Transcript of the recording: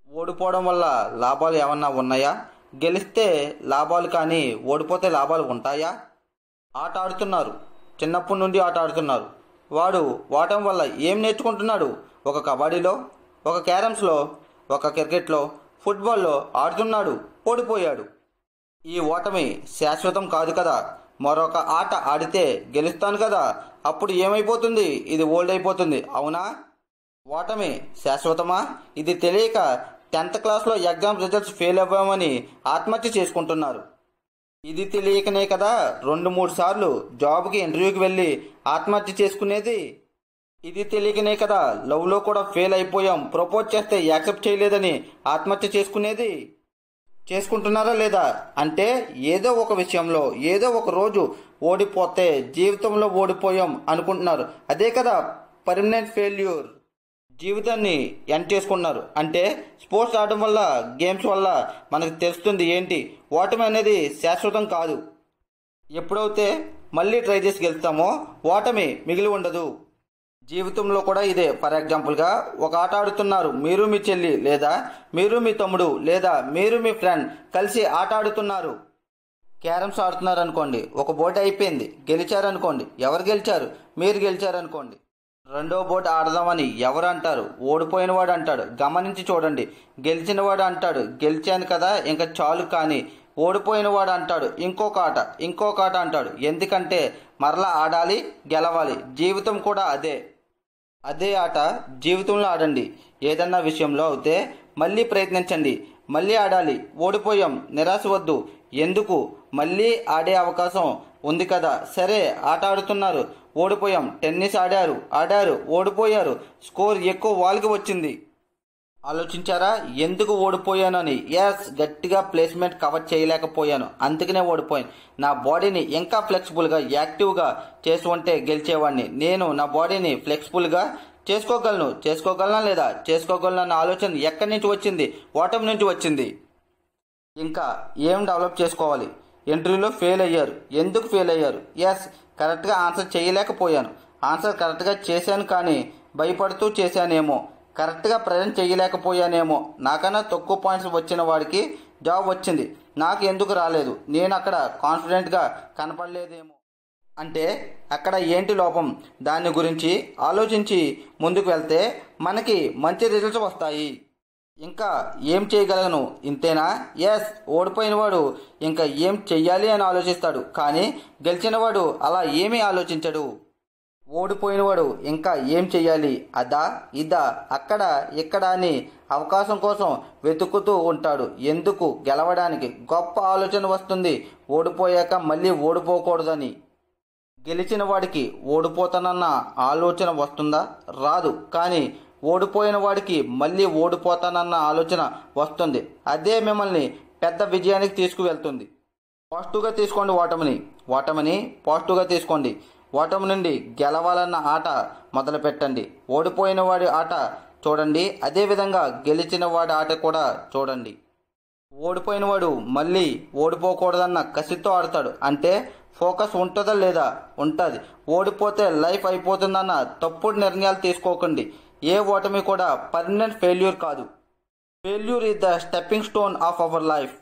ఓడిపోవడం వల్ల లాభాలు ఏమన్నా ఉన్నాయా గెలిస్తే లాభాలు కానీ ఓడిపోతే లాభాలు ఉంటాయా ఆట ఆడుతున్నారు చిన్నప్పటి నుండి ఆట ఆడుతున్నారు వాడు వాటం వల్ల ఏం నేర్చుకుంటున్నాడు ఒక కబడ్డీలో ఒక క్యారమ్స్లో ఒక క్రికెట్లో ఫుట్బాల్లో ఆడుతున్నాడు ఓడిపోయాడు ఈ ఓటమి శాశ్వతం కాదు కదా మరొక ఆట ఆడితే గెలుస్తాను కదా అప్పుడు ఏమైపోతుంది ఇది ఓల్డ్ అయిపోతుంది అవునా ఓటమి శాశ్వతమా ఇది తెలియక టెన్త్ క్లాస్లో ఎగ్జామ్ రిజల్ట్స్ ఫెయిల్ అవ్వామని ఆత్మహత్య చేసుకుంటున్నారు ఇది తెలియకనే కదా రెండు మూడు సార్లు జాబ్కి ఇంటర్వ్యూకి వెళ్ళి ఆత్మహత్య చేసుకునేది ఇది తెలియకనే కదా లవ్లో కూడా ఫెయిల్ అయిపోయాం ప్రపోజ్ చేస్తే యాక్సెప్ట్ చేయలేదని ఆత్మహత్య చేసుకునేది చేసుకుంటున్నారా లేదా అంటే ఏదో ఒక విషయంలో ఏదో ఒక రోజు ఓడిపోతే జీవితంలో ఓడిపోయాం అనుకుంటున్నారు అదే కదా పర్మనెంట్ ఫెయిల్యూర్ జీవితాన్ని ఎండ్ చేసుకున్నారు అంటే స్పోర్ట్స్ ఆడడం వల్ల గేమ్స్ వల్ల మనకు తెలుస్తుంది ఏంటి ఓటమి అనేది శాశ్వతం కాదు ఎప్పుడైతే మళ్ళీ ట్రై చేసి గెలుస్తామో ఓటమి మిగిలి ఉండదు జీవితంలో కూడా ఇదే ఫర్ ఎగ్జాంపుల్గా ఒక ఆట ఆడుతున్నారు మీరు మీ చెల్లి లేదా మీరు మీ తమ్ముడు లేదా మీరు మీ ఫ్రెండ్ కలిసి ఆట ఆడుతున్నారు క్యారమ్స్ ఆడుతున్నారు అనుకోండి ఒక బోర్డు అయిపోయింది గెలిచారనుకోండి ఎవరు గెలిచారు మీరు గెలిచారనుకోండి రెండో బోర్డు ఆడదామని ఎవరు అంటారు ఓడిపోయిన వాడు అంటాడు గమనించి చూడండి గెలిచిన వాడు అంటాడు గెలిచాను కదా ఇంకా చాలు కానీ ఓడిపోయిన వాడు అంటాడు ఇంకొక ఆట ఇంకొక ఆట అంటాడు ఎందుకంటే మరలా ఆడాలి గెలవాలి జీవితం కూడా అదే అదే ఆట జీవితంలో ఆడండి ఏదన్నా విషయంలో అయితే మళ్ళీ ప్రయత్నించండి మళ్ళీ ఆడాలి ఓడిపోయాం నిరాశ వద్దు ఎందుకు మళ్ళీ ఆడే అవకాశం ఉంది కదా సరే ఆట ఆడుతున్నారు ఓడిపోయాం టెన్నిస్ ఆడారు ఆడారు ఓడిపోయారు స్కోర్ ఎక్కువ వాళ్ళకి వచ్చింది ఆలోచించారా ఎందుకు ఓడిపోయానని ఎస్ గట్టిగా ప్లేస్మెంట్ కవర్ చేయలేకపోయాను అందుకనే ఓడిపోయాను నా బాడీని ఇంకా ఫ్లెక్సిబుల్గా యాక్టివ్గా చేసి ఉంటే గెలిచేవాడిని నేను నా బాడీని ఫ్లెక్సిబుల్గా చేసుకోగలను చేసుకోగలనా లేదా చేసుకోగలను అన్న ఆలోచన ఎక్కడి నుంచి వచ్చింది ఓటమి నుంచి వచ్చింది ఇంకా ఏం డెవలప్ చేసుకోవాలి ఇంటర్వ్యూలో ఫెయిల్ అయ్యారు ఎందుకు ఫెయిల్ అయ్యారు ఎస్ కరెక్ట్గా ఆన్సర్ చేయలేకపోయాను ఆన్సర్ కరెక్ట్గా చేశాను కానీ భయపడుతూ చేశానేమో కరెక్ట్గా ప్రజెంట్ చేయలేకపోయానేమో నాకన్నా తక్కువ పాయింట్స్ వచ్చిన వాడికి జాబ్ వచ్చింది నాకు ఎందుకు రాలేదు నేను అక్కడ కాన్ఫిడెంట్గా కనపడలేదేమో అంటే అక్కడ ఏంటి లోపం దాని గురించి ఆలోచించి ముందుకు వెళ్తే మనకి మంచి రిజల్ట్స్ వస్తాయి ఇంకా ఏం చేయగలను ఇంతేనా ఎస్ ఓడిపోయినవాడు ఇంకా ఏం చెయ్యాలి అని ఆలోచిస్తాడు కానీ గెలిచినవాడు అలా ఏమీ ఆలోచించడు ఓడిపోయినవాడు ఇంకా ఏం చెయ్యాలి అదా ఇదా అక్కడ ఇక్కడ అని అవకాశం కోసం వెతుకుతూ ఉంటాడు ఎందుకు గెలవడానికి గొప్ప ఆలోచన వస్తుంది ఓడిపోయాక మళ్ళీ ఓడిపోకూడదని గెలిచిన వాడికి ఓడిపోతానన్న ఆలోచన వస్తుందా రాదు కానీ ఓడిపోయిన వాడికి మళ్ళీ ఓడిపోతానన్న ఆలోచన వస్తుంది అదే మిమ్మల్ని పెద్ద విజయానికి తీసుకువెళ్తుంది పాజిటివ్గా తీసుకోండి ఓటమిని ఓటమిని పాజిటివ్గా తీసుకోండి ఓటమి నుండి గెలవాలన్న ఆట మొదలు పెట్టండి ఓడిపోయిన వాడి ఆట చూడండి అదేవిధంగా గెలిచిన వాడి ఆట కూడా చూడండి ఓడిపోయిన వాడు మళ్ళీ ఓడిపోకూడదన్న కసితో ఆడతాడు అంటే ఫోకస్ ఉంటుందా లేదా ఉంటుంది ఓడిపోతే లైఫ్ అయిపోతుందన్న తప్పుడు నిర్ణయాలు తీసుకోకండి ఏ ఓటమి కూడా పర్మనెంట్ ఫెయిల్యూర్ కాదు failure is the stepping stone of our life